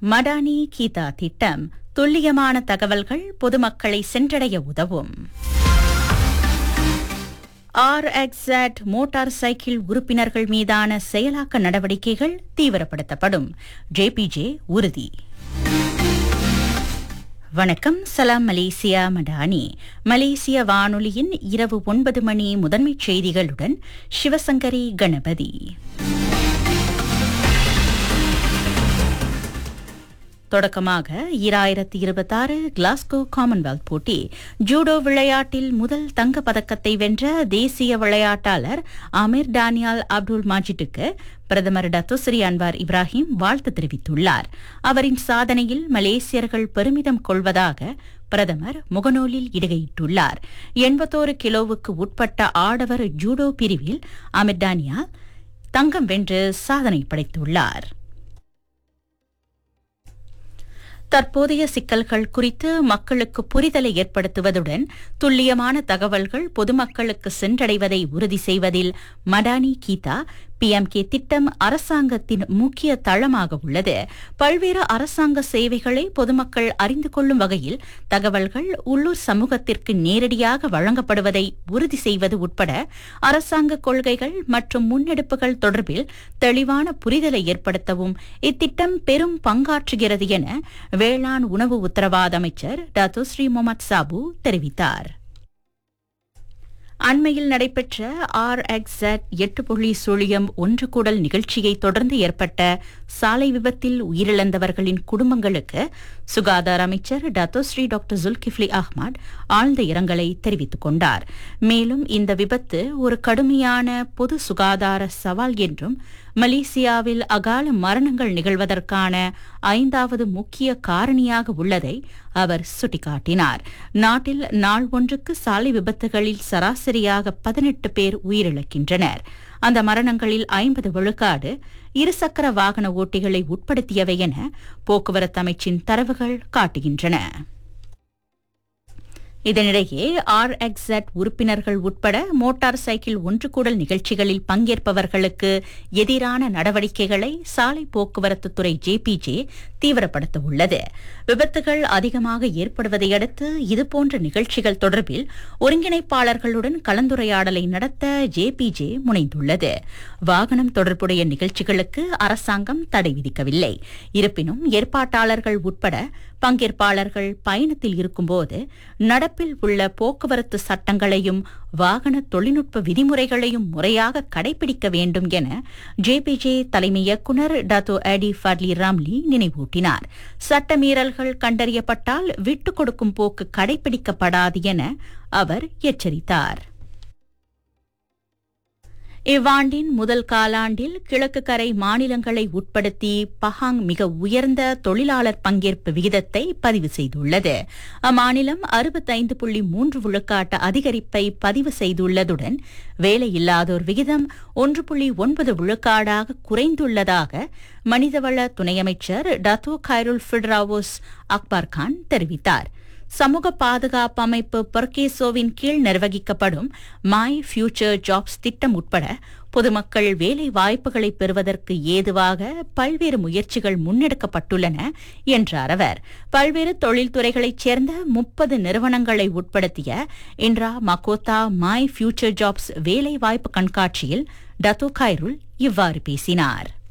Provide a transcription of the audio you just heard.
மடானி கீதா திட்டம் துல்லியமான தகவல்கள் பொதுமக்களை சென்றடைய உதவும் ஆர்எக்ஸட் மோட்டார் சைக்கிள் உறுப்பினர்கள் மீதான செயலாக்க நடவடிக்கைகள் தீவிரப்படுத்தப்படும் ஜேபிஜே உறுதி வணக்கம் சலாம் மலேசியா மடானி மலேசிய வானொலியின் இரவு ஒன்பது மணி முதன்மைச் செய்திகளுடன் சிவசங்கரி கணபதி தொடக்கமாக ஈராயிரத்தி இருபத்தாறு கிளாஸ்கோ காமன்வெல்த் போட்டி ஜூடோ விளையாட்டில் முதல் தங்க பதக்கத்தை வென்ற தேசிய விளையாட்டாளர் அமீர் டானியால் அப்துல் மாஜிட்டுக்கு பிரதமர் டத்துஸ்ரீ அன்வார் இப்ராஹிம் வாழ்த்து தெரிவித்துள்ளார் அவரின் சாதனையில் மலேசியர்கள் பெருமிதம் கொள்வதாக பிரதமர் முகநூலில் இடுகையிட்டுள்ளார் எண்பத்தோரு கிலோவுக்கு உட்பட்ட ஆடவர் ஜூடோ பிரிவில் அமீர் டானியால் தங்கம் வென்று சாதனை படைத்துள்ளார் தற்போதைய சிக்கல்கள் குறித்து மக்களுக்கு புரிதலை ஏற்படுத்துவதுடன் துல்லியமான தகவல்கள் பொதுமக்களுக்கு சென்றடைவதை உறுதி செய்வதில் மடானி கீதா பிஎம்கே திட்டம் அரசாங்கத்தின் முக்கிய தளமாக உள்ளது பல்வேறு அரசாங்க சேவைகளை பொதுமக்கள் அறிந்து கொள்ளும் வகையில் தகவல்கள் உள்ளூர் சமூகத்திற்கு நேரடியாக வழங்கப்படுவதை உறுதி செய்வது உட்பட அரசாங்க கொள்கைகள் மற்றும் முன்னெடுப்புகள் தொடர்பில் தெளிவான புரிதலை ஏற்படுத்தவும் இத்திட்டம் பெரும் பங்காற்றுகிறது என வேளாண் உணவு உத்தரவாத அமைச்சர் டாக்டர் ஸ்ரீ முகமது சாபு தெரிவித்தார் அண்மையில் நடைபெற்ற ஆர் எக்ஸட் எட்டு புள்ளி சுழியம் ஒன்று கூடல் நிகழ்ச்சியை தொடர்ந்து ஏற்பட்ட சாலை விபத்தில் உயிரிழந்தவர்களின் குடும்பங்களுக்கு சுகாதார அமைச்சர் டத்தோஸ்ரீ டாக்டர் ஜுல்கிஃப்லி அஹ்மத் ஆழ்ந்த இரங்கலை தெரிவித்துக் கொண்டார் மேலும் இந்த விபத்து ஒரு கடுமையான பொது சுகாதார சவால் என்றும் மலேசியாவில் அகால மரணங்கள் நிகழ்வதற்கான ஐந்தாவது முக்கிய காரணியாக உள்ளதை அவர் சுட்டிக்காட்டினார் நாட்டில் நாள் ஒன்றுக்கு சாலை விபத்துகளில் சராசரியாக பதினெட்டு பேர் உயிரிழக்கின்றனர் அந்த மரணங்களில் ஐம்பது விழுக்காடு இருசக்கர வாகன ஓட்டிகளை உட்படுத்தியவை என போக்குவரத்து அமைச்சின் தரவுகள் காட்டுகின்றன இதனிடையே ஆர் எக்ஸட் உறுப்பினர்கள் உட்பட மோட்டார் சைக்கிள் ஒன்று கூடல் நிகழ்ச்சிகளில் பங்கேற்பவர்களுக்கு எதிரான நடவடிக்கைகளை சாலை போக்குவரத்து துறை ஜேபிஜே தீவிரப்படுத்த உள்ளது விபத்துகள் அதிகமாக ஏற்படுவதை அடுத்து இதுபோன்ற நிகழ்ச்சிகள் தொடர்பில் ஒருங்கிணைப்பாளர்களுடன் கலந்துரையாடலை நடத்த ஜேபிஜே முனைந்துள்ளது வாகனம் தொடர்புடைய நிகழ்ச்சிகளுக்கு அரசாங்கம் தடை விதிக்கவில்லை இருப்பினும் ஏற்பாட்டாளர்கள் உட்பட பங்கேற்பாளர்கள் பயணத்தில் இருக்கும்போது நடப்பில் உள்ள போக்குவரத்து சட்டங்களையும் வாகன தொழில்நுட்ப விதிமுறைகளையும் முறையாக கடைபிடிக்க வேண்டும் என ஜேபிஜே தலைமை இயக்குநர் டாத்தோ அடி ஃபட்லி ராம்லி நினைவூட்டினார் சட்டமீறல்கள் கண்டறியப்பட்டால் விட்டுக் கொடுக்கும் போக்கு கடைபிடிக்கப்படாது என அவர் எச்சரித்தார் இவ்வாண்டின் முதல் காலாண்டில் கிழக்கு கரை மாநிலங்களை உட்படுத்தி பஹாங் மிக உயர்ந்த தொழிலாளர் பங்கேற்பு விகிதத்தை பதிவு செய்துள்ளது அம்மாநிலம் அறுபத்தைந்து புள்ளி மூன்று விழுக்காட்டு அதிகரிப்பை பதிவு செய்துள்ளதுடன் வேலையில்லாதோர் விகிதம் ஒன்று புள்ளி ஒன்பது விழுக்காடாக குறைந்துள்ளதாக மனிதவள துணை அமைச்சர் Dato Khairul Firdaus Akbar Khan தெரிவித்தார் சமூக பாதுகாப்பு அமைப்பு பர்கேசோவின் கீழ் நிர்வகிக்கப்படும் மை ஃபியூச்சர் ஜாப்ஸ் திட்டம் உட்பட பொதுமக்கள் வேலை வாய்ப்புகளை பெறுவதற்கு ஏதுவாக பல்வேறு முயற்சிகள் முன்னெடுக்கப்பட்டுள்ளன என்றார் அவர் பல்வேறு தொழில்துறைகளைச் சேர்ந்த முப்பது நிறுவனங்களை உட்படுத்திய இன்ரா மகோத்தா மை ஃபியூச்சர் ஜாப்ஸ் வேலைவாய்ப்பு கண்காட்சியில் டத்தோ கைருல் இவ்வாறு பேசினார்